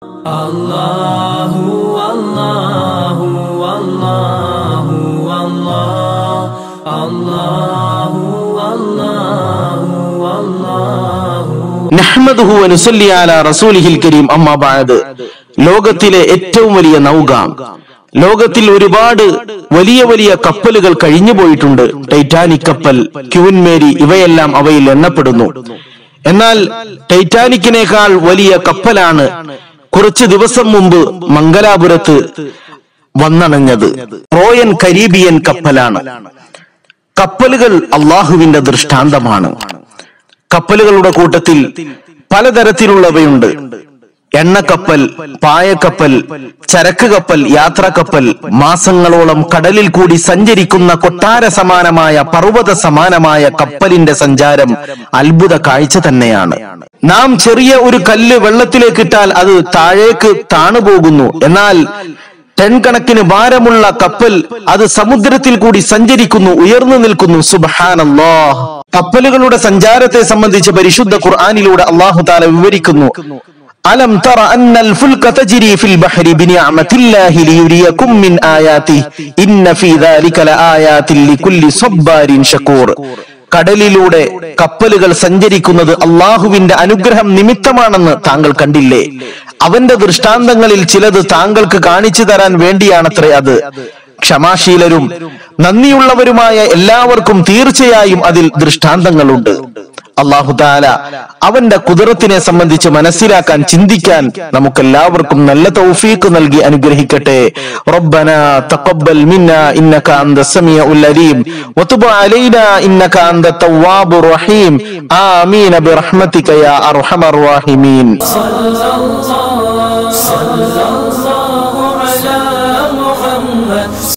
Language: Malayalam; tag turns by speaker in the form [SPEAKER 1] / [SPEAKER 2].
[SPEAKER 1] الله والله والله والله الله والله والله
[SPEAKER 2] നഹ്മദുഹു വനുസല്ലി അലാ റസൂലിഹിൽ കരീം അമ്മാ ബഅദ് ലോകത്തിലെ ഏറ്റവും വലിയ നൗക ലോകത്തിൽ ഒരുപാട് വലിയ വലിയ കപ്പലുകൾ കഴിഞ്ഞു പോയിട്ടുണ്ട് ടൈറ്റാനിക് കപ്പൽ ക്യൂൻ മേരി ഇവയെല്ലാം അവയിൽ എണ്ണപ്പെടുന്നു എന്നാൽ ടൈറ്റാനിക്കിനേക്കാൾ വലിയ കപ്പലാണ് കുറച്ച് ദിവസം മുമ്പ് മംഗലാപുരത്ത് വന്നണഞ്ഞത് റോയൻ കരീബിയൻ കപ്പലാണ് കപ്പലുകൾ അള്ളാഹുവിന്റെ ദൃഷ്ടാന്തമാണ് കപ്പലുകളുടെ കൂട്ടത്തിൽ പലതരത്തിലുള്ളവയുണ്ട് എണ്ണക്കപ്പൽ പായക്കപ്പൽ ചരക്ക് കപ്പൽ യാത്രാക്കപ്പൽ മാസങ്ങളോളം കടലിൽ കൂടി സഞ്ചരിക്കുന്ന കൊട്ടാര സമാനമായ പർവ്വത സമാനമായ കപ്പലിന്റെ സഞ്ചാരം അത്ഭുത കാഴ്ച തന്നെയാണ് നാം ചെറിയ ഒരു കല്ല് വെള്ളത്തിലേക്ക് ഇട്ടാൽ അത് താഴേക്ക് താണുപോകുന്നു എന്നാൽ ടൺ കണക്കിന് ഭാരമുള്ള കപ്പൽ അത് സമുദ്രത്തിൽ കൂടി സഞ്ചരിക്കുന്നു ഉയർന്നു നിൽക്കുന്നു സുബഹാനല്ലാ കപ്പലുകളുടെ സഞ്ചാരത്തെ സംബന്ധിച്ച് പരിശുദ്ധ ഖുർആാനിലൂടെ അള്ളാഹു താല വിവരിക്കുന്നു അലം തറ അന്നൽ ഫുൽക തജ്രി ഫിൽ ബഹരി ബിനിഅമത്തില്ലാഹി ലിയുരിയകും മിൻ ആയാതി ഇന്ന ഫീ ദാലിക ലആയാതിൻ ലികുല്ലി സബ്ബാരിൻ ഷക്കൂർ കടലിലൂടെ കപ്പലുകൾ സഞ്ചരിക്കുന്നത് അള്ളാഹുവിന്റെ അനുഗ്രഹം നിമിത്തമാണെന്ന് താങ്കൾ കണ്ടില്ലേ അവന്റെ ദൃഷ്ടാന്തങ്ങളിൽ ചിലത് താങ്കൾക്ക് കാണിച്ചു തരാൻ വേണ്ടിയാണത്രേ അത് ക്ഷമാശീലരും നന്ദിയുള്ളവരുമായ എല്ലാവർക്കും തീർച്ചയായും അതിൽ ദൃഷ്ടാന്തങ്ങളുണ്ട് അള്ളാഹു താല അവന്റെ കുതിരത്തിനെ സംബന്ധിച്ച് മനസ്സിലാക്കാൻ ചിന്തിക്കാൻ നമുക്കെല്ലാവർക്കും നല്ല തൗഫീക്ക് നൽകി അനുഗ്രഹിക്കട്ടെ റബ്ബന തഖബ്ബൽ മിന്ന ഇന്നക അന്ത സമീഉൽ അലീം വതുബ് അലൈനാ ഇന്നക അന്ത തവ്വാബുർ റഹീം ആമീൻ ബിറഹ്മതിക യാ അർഹമർ റഹീമീൻ
[SPEAKER 1] صلى الله صلى الله على محمد